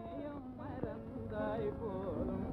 நீயும் மறந்தாய் போலும்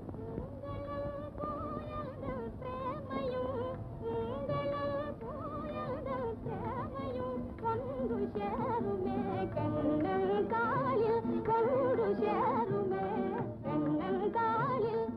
சேருமே கண்ணன் காலில் கொண்டு சேருமே கண்ணன் காலில்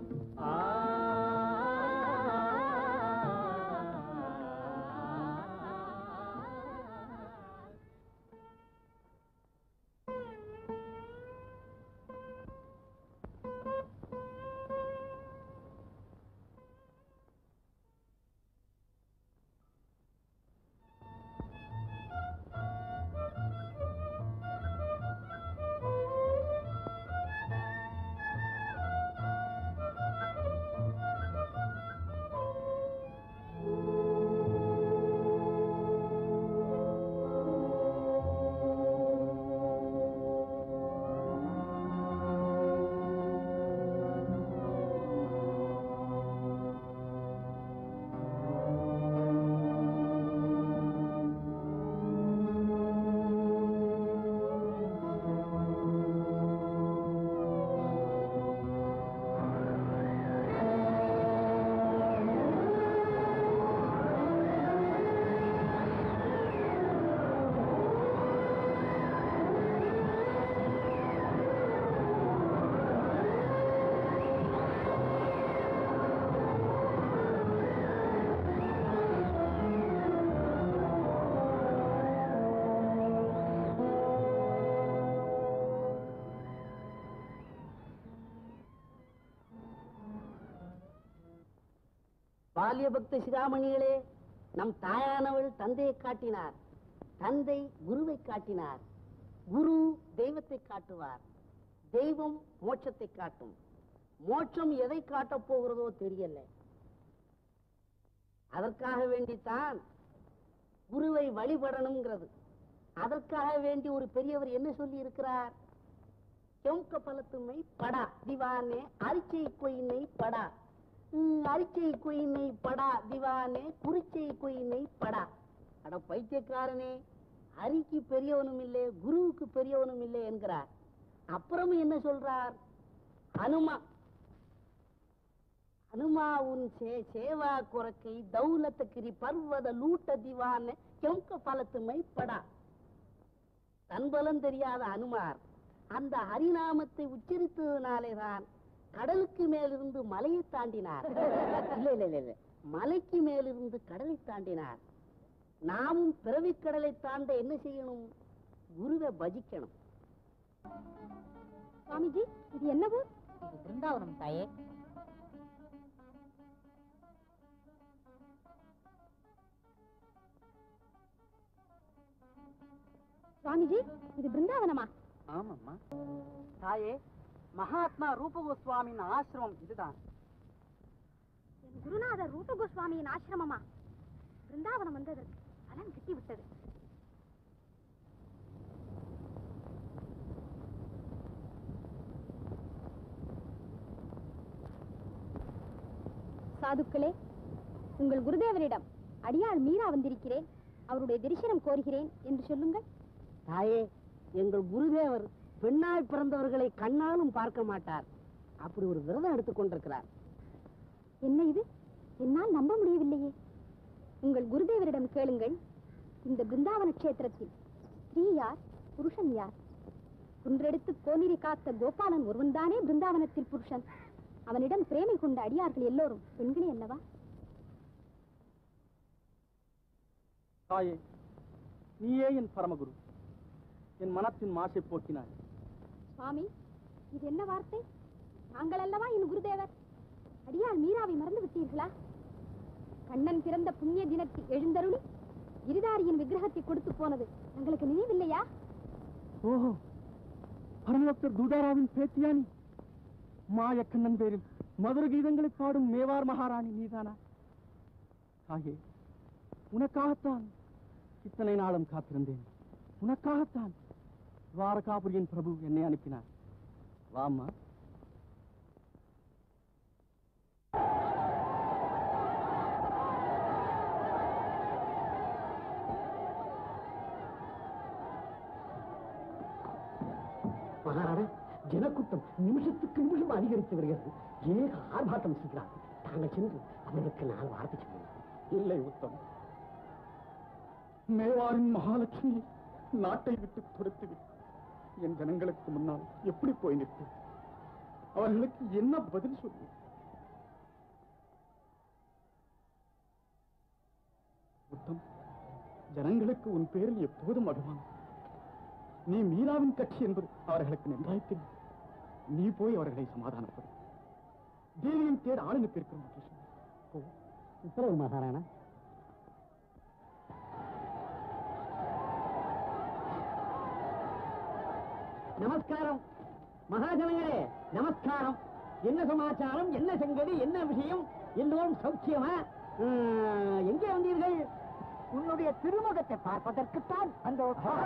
பால்ய பக்த சிகாமணிகளே நம் தாயானவள் தந்தையை காட்டினார் தந்தை குருவை காட்டினார் குரு தெய்வத்தை காட்டுவார் தெய்வம் மோட்சத்தை காட்டும் மோட்சம் எதை காட்டப் போகிறதோ தெரியல அதற்காக வேண்டித்தான் குருவை வழிபடணுங்கிறது அதற்காக வேண்டி ஒரு பெரியவர் என்ன சொல்லி இருக்கிறார் ಕೆಂಕ ಪಲತುಮೈ ಪಡ ದಿವಾನೆ ಅರಿಚೈ ಕೊಯ್ನೈ ಪಡ ಹ್ಮ್, அரிச்சை கொயினை படா திவானே குறிச்சை கொயினை படா அட பைத்தியக்காரனே அரிக்கு பெரியவனும் இல்லை குருவுக்கு பெரியவனும் இல்லை என்கிறார் அப்புறமும் என்ன சொல்றார் அனுமா அனுமா உன் சே சேவா குரக்கை தௌலத்தகிரி பர்வத லூட்ட திவான கெம்க பலத்துமை படா தன்பலம் தெரியாத அனுமார் அந்த ஹரிநாமத்தை உச்சரித்ததுனாலே தான் கடலுக்கு மேலிருந்து மலையை தாண்டினார் இல்ல இல்ல இல்ல இல்ல மலைக்கு மேலிருந்து கடலை தாண்டினார் நாமும் பிறவிக் கடலை தாண்ட என்ன செய்யணும் குருவை பஜிக்கணும் சுவாமிஜி இது என்ன ஊர் இது பிருந்தாவனம் தாயே சுவாமிஜி இது பிருந்தாவனமா ஆமாம்மா தாயே மகாத்மா ரூப கோஸ்வாமியின் ஆசிரமம் இதுதான் என் குருநாதர் ரூப கோஸ்வாமியின் ஆசிரமமா பிருந்தாவனம் வந்ததற்கு பலன் கிட்டி விட்டது சாதுக்களே உங்கள் குருதேவரிடம் அடியாள் மீரா வந்திருக்கிறேன் அவருடைய தரிசனம் கோருகிறேன் என்று சொல்லுங்கள் தாயே எங்கள் குருதேவர் பெண்ணாய் பிறந்தவர்களை கண்ணாலும் பார்க்க மாட்டார் அப்படி ஒரு விரதம் எடுத்துக் கொண்டிருக்கிறார் என்ன இது என்னால் நம்ப முடியவில்லையே உங்கள் குருதேவரிடம் கேளுங்கள் இந்த பிருந்தாவன கஷேத்திரத்தில் ஸ்திரீ யார் புருஷன் யார் குன்றெடுத்து கோனிரி காத்த கோபாலன் ஒருவன்தானே பிருந்தாவனத்தில் புருஷன் அவனிடம் பிரேமை கொண்ட அடியார்கள் எல்லோரும் பெண்களே அல்லவா தாயே நீயே என் பரமகுரு என் மனத்தின் மாசை போக்கினாய் சுவாமி இது என்ன வார்த்தை நாங்கள் அல்லவா என் குருதேவர் அடியாள் மீராவை மறந்து விட்டீர்களா கண்ணன் பிறந்த புண்ணிய தினத்தில் எழுந்தருளி கிரிதாரியின் விக்கிரகத்தை கொடுத்து போனது உங்களுக்கு நினைவில்லையா ஓஹோ பரமபக்தர் தூதாராவின் பேத்தியானி மாயக்கண்ணன் பேரில் மதுர கீதங்களை பாடும் மேவார் மகாராணி நீதானா தாயே உனக்காகத்தான் இத்தனை நாளும் காத்திருந்தேன் உனக்காகத்தான் துவாரகாபுரியின் பிரபு என்னை அனுப்பினார் வாம்மா மகாராணி ஜனக்கூட்டம் நிமிஷத்துக்கு நிமிஷம் அதிகரித்து வருகிறது ஏக ஆர்ப்பாட்டம் செய்கிறார்கள் தாங்கள் சென்று அவர்களுக்கு நான் வார்த்தை சொல்லுங்கள் இல்லை உத்தம் மேவாரின் மகாலட்சுமி நாட்டை விட்டு துரத்துவிட்டு என் ஜனங்களுக்கு முன்னால் எப்படி போய் நிற்பேன் அவர்களுக்கு என்ன பதில் சொல்லுவேன் உத்தம் ஜனங்களுக்கு உன் பேரில் எப்போதும் அபிமானம் நீ மீராவின் கட்சி என்பது அவர்களுக்கு நன்றாய் தெரியும் நீ போய் அவர்களை சமாதானப்படும் தேவியின் தேட ஆள் அனுப்பியிருக்கிறோம் மகேஷன் போ உத்தரவு மகாராணா நமஸ்காரம் மகாஜனங்களே நமஸ்காரம் என்ன சமாச்சாரம் என்ன சங்கதி என்ன விஷயம் எல்லோரும் சௌக்கியமா ஆஹ், எங்கே வந்தீர்கள் உன்னுடைய திருமுகத்தை பார்ப்பதற்குத்தான் அந்த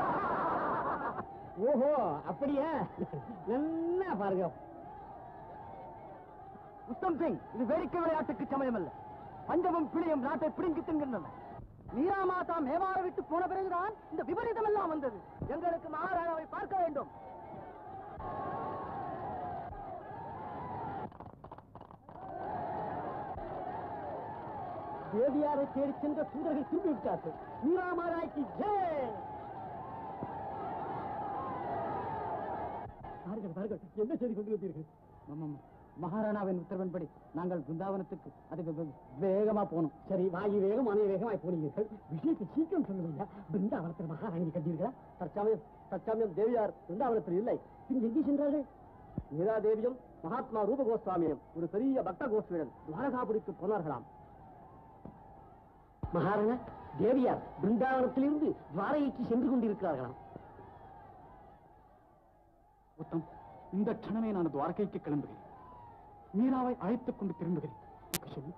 ஓஹோ அப்படியா நல்லா பாருங்க உத்தம் சிங் இது வேடிக்கை விளையாட்டுக்கு சமயம் அல்ல பஞ்சமும் பிழையும் நாட்டை பிடுங்கி தின்கின்றன மீரா மாதா மேவார விட்டு போன பிறகுதான் இந்த விபரீதம் எல்லாம் வந்தது எங்களுக்கு மகாராணாவை பார்க்க வேண்டும் தேவியாரை தேடி சென்ற சூதர்கள் திரும்பி விட்டார்கள் மீரா மாதாய்க்கு ஜெய் பாருங்கள் பாருங்கள் என்ன செய்தி கொண்டு வந்தீர்கள் மகாராணாவின் உத்தரவின்படி நாங்கள் பிருந்தாவனத்துக்கு அதுக்கு வே- வேகமா போனோம் சரி வாயு வேகம் மனை வேகமாய் போனீர்கள் விஷயத்தை சீக்கிரம் சொல்லுங்க பிருந்தாவனத்தில் மகாராணி கண்டீர்களா தற்சமயம் தற்சமயம் தேவியார் பிருந்தாவனத்தில் இல்லை பின் எங்கே சென்றார்கள் மீரா தேவியும் மகாத்மா ரூப கோஸ்வாமியும் ஒரு பெரிய பக்த கோஸ்வியுடன் துவாரகாபுரிக்கு போனார்களாம் மகாராணா தேவியார் பிருந்தாவனத்திலிருந்து துவாரகைக்கு சென்று கொண்டிருக்கிறார்களாம் உத்தம் இந்த க்ஷணமே நான் துவாரகைக்கு கிளம்புகிறேன் மீராவை அழைத்துக் கொண்டு திரும்புகிறேன் எனக்கு சொல்லு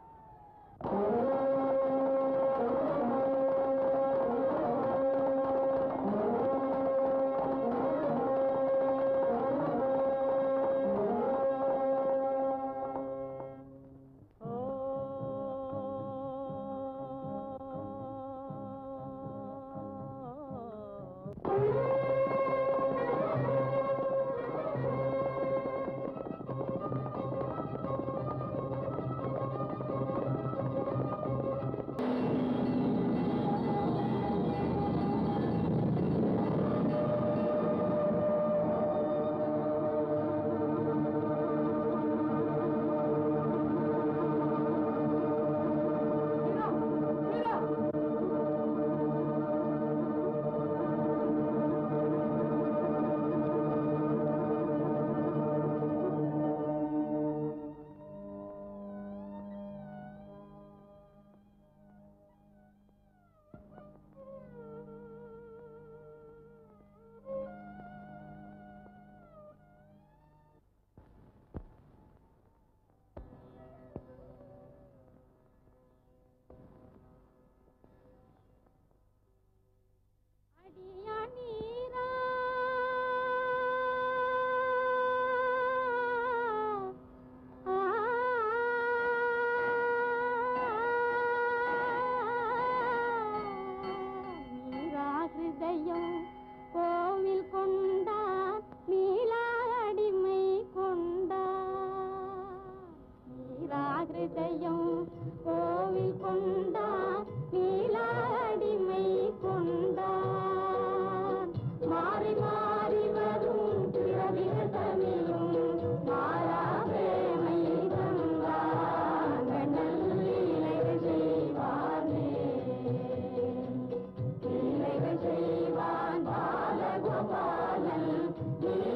அடியா நீரா ஆ மீரா ஹிருதயம் கோவில் கொண்டா மீளா அடிமை கொண்டா மீரா ஹிருதயம் கோவில் கொண்டா மீளா அடிமை கொண்டான் மாறி மாறி வரும் பிறவிகள் தமிழும் மாறா பிரேமை தந்தான் நல்லீலைகள் செய்வானே லீலைகள் செய்வான் பாலகோபாலன் நீ